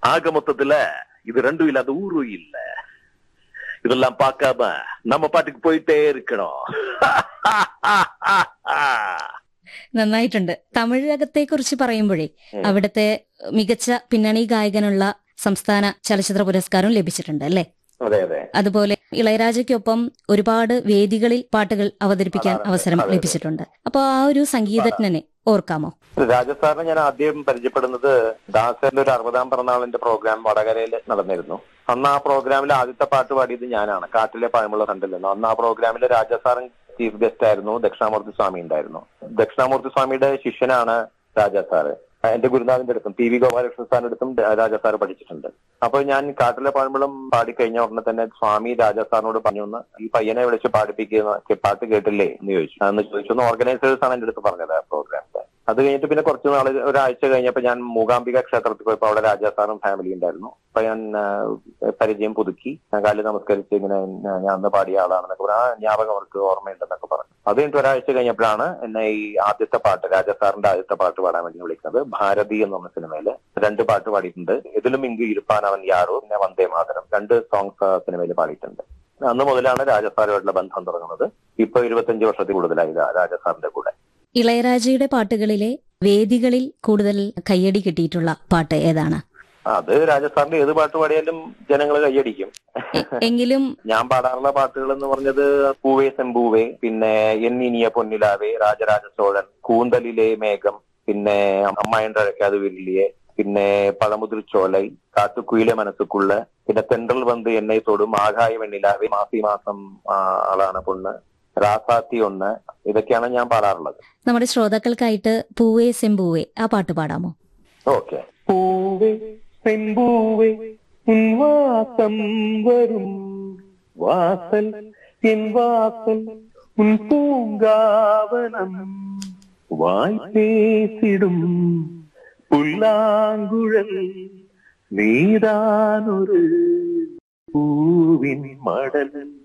ஆக மொத்தத்துல இது ரெண்டும் இல்லாத ஊரும் இல்ல இதெல்லாம் பார்க்காம நம்ம பாட்டுக்கு போயிட்டே இருக்கணும் നന്നായിട്ടുണ്ട് തമിഴകത്തെ കുറിച്ച് പറയുമ്പോഴേ ഉം. അവിടുത്തെ മികച്ച പിന്നണി ഗായകനുള്ള സംസ്ഥാന ചലച്ചിത്ര പുരസ്കാരം ലഭിച്ചിട്ടുണ്ട് അല്ലേ അതെ അതെ അതുപോലെ ഇളയരാജയ്ക്കൊപ്പം ഒരുപാട് വേദികളിൽ പാട്ടുകൾ അവതരിപ്പിക്കാൻ അതാണ്, അവസരം അതെ, അതെ. ലഭിച്ചിട്ടുണ്ട് അപ്പൊ ആ ഒരു സംഗീതജ്ഞനെ ഓർക്കാമോ രാജസാറിനെ ഞാൻ ആദ്യം പരിചയപ്പെടുന്നത് ദാസന്റെ ഒരു അറുപതാം പിറന്നാളിന്റെ പ്രോഗ്രാം വടകരയിൽ നടന്നിരുന്നു അന്ന് ആ പ്രോഗ്രാമിൽ ആദ്യത്തെ പാട്ട് പാടിയത് ഞാനാണ് കാട്ടിലെ പഴമുള്ള കണ്ടിൽ നിന്ന് അന്ന് ആ പ്രോഗ്രാമിൽ രാജസാറും ചീഫ് ഗസ്റ്റ് ആയിരുന്നു ദക്ഷിണാമൂർത്തി സ്വാമി ഉണ്ടായിരുന്നു ദക്ഷിണാമൂർത്തി സ്വാമിയുടെ ശിഷ്യനാണ് രാജാ സാറ് എന്റെ ഗുരുനാഥിന്റെ അടുത്തും പി വി ഗോപാലകൃഷ്ണൻ സാറിന്റെ അടുത്തും രാജാ സാറ് പഠിച്ചിട്ടുണ്ട് അപ്പൊ ഞാൻ കാട്ടിലെ പഴമ്പളം പാടിക്കഴിഞ്ഞ ഉടനെ തന്നെ സ്വാമി രാജാ സാറിനോട് പറഞ്ഞു "ഒന്ന് ഈ പയ്യനെ വിളിച്ച് പാടിപ്പിക്കുന്ന പാട്ട് കേട്ടില്ലേ എന്ന് ചോദിച്ചു എന്ന് ചോദിച്ചു ഒന്ന് ഓർഗനൈസേഴ്സ് ആണ് എന്റെ അടുത്ത് പറഞ്ഞത് ആ പ്രോഗ്രാമിന്റെ അത് കഴിഞ്ഞിട്ട് പിന്നെ കുറച്ച് നാൾ ഒരാഴ്ച കഴിഞ്ഞപ്പോ ഞാൻ മൂകാംബിക ക്ഷേത്രത്തിൽ പോയപ്പോ അവിടെ രാജാ സാറും ഫാമിലി ഉണ്ടായിരുന്നു അപ്പൊ ഞാൻ ആ, പരിചയം പുതുക്കി ഞാൻ കാലിൽ നമസ്കരിച്ച് ഇങ്ങനെ ആ, ഞാൻ അന്ന് പാടിയ ആളാണെന്നൊക്കെ പറഞ്ഞു ആ ജ്ഞാപകം അവർക്ക് ഓർമ്മയുണ്ടെന്നൊക്കെ പറഞ്ഞു അത് കഴിഞ്ഞിട്ട് ഒരാഴ്ച കഴിഞ്ഞപ്പോഴാണ് എന്നെ ഈ ആദ്യത്തെ പാട്ട് രാജാ സാറിന്റെ ആദ്യത്തെ പാട്ട് പാടാൻ വേണ്ടി വിളിക്കുന്നത് ഭാരതി എന്ന് പറഞ്ഞ സിനിമയില് രണ്ട് പാട്ട് പാടിയിട്ടുണ്ട് ഇതിലും ഇങ്ക് ഇരുപ്പാൻ അവൻ യാറോ പിന്നെ വന്ദേ മാതരം രണ്ട് സോങ്സ് സിനിമയിൽ പാടിയിട്ടുണ്ട് അന്ന് മുതലാണ് രാജസാറുമായിട്ടുള്ള ബന്ധം തുടങ്ങുന്നത് ഇപ്പൊ ഇരുപത്തഞ്ച് വർഷത്തിൽ കൂടുതലായി രാ- രാജസാറിന്റെ കൂടെ ഇളയരാജയുടെ പാട്ടുകളിലെ വേദികളിൽ കൂടുതൽ കയ്യടി കിട്ടിയിട്ടുള്ള പാട്ട് ഏതാണ് അത് രാജസ്ഥാനിന്റെ ഏത് പാട്ട് പാടിയാലും ജനങ്ങൾ കൈയടിക്കും എ- എങ്കിലും ഞാൻ പാടാറുള്ള പാട്ടുകൾ എന്ന് പറഞ്ഞത് പൂവേ സെമ്പൂവേ പിന്നെ എന്നിനിയ പൊന്നിലാവേ രാജരാജ ചോഴൻ കൂന്തലിലെ മേഘം പിന്നെ അമ്മായിന്റെ അഴക്കാത് വെല്ലിയെ പിന്നെ പഴമുതിർച്ചോലൈ കാത്തുക്കുയിലെ മനസ്സുക്കുള്ള പിന്നെ തെണ്ടൽ വന്ന് എന്നെ തൊടും ആകായ വെണ്ണിലാവേ മാസി മാസം ആ, ആളാണ് പൊണ്ണ് രാസാത്തി ഒന്ന് ഇതൊക്കെയാണ് ഞാൻ പാടാറുള്ളത് നമ്മുടെ ശ്രോതാക്കൾക്കായിട്ട് പൂവേ സെമ്പൂവേ ആ പാട്ട് പാടാമോ ഓക്കെ പൂവേ പെൺപൂവേ ഉൻവാസം വരും വാസൽ എൻ വാസൽ ഉൻ പൂങ്കാവനം വാய் பேசிடும் புல்லாங்குழல் நீதான் ஒரு பூவின் மடல்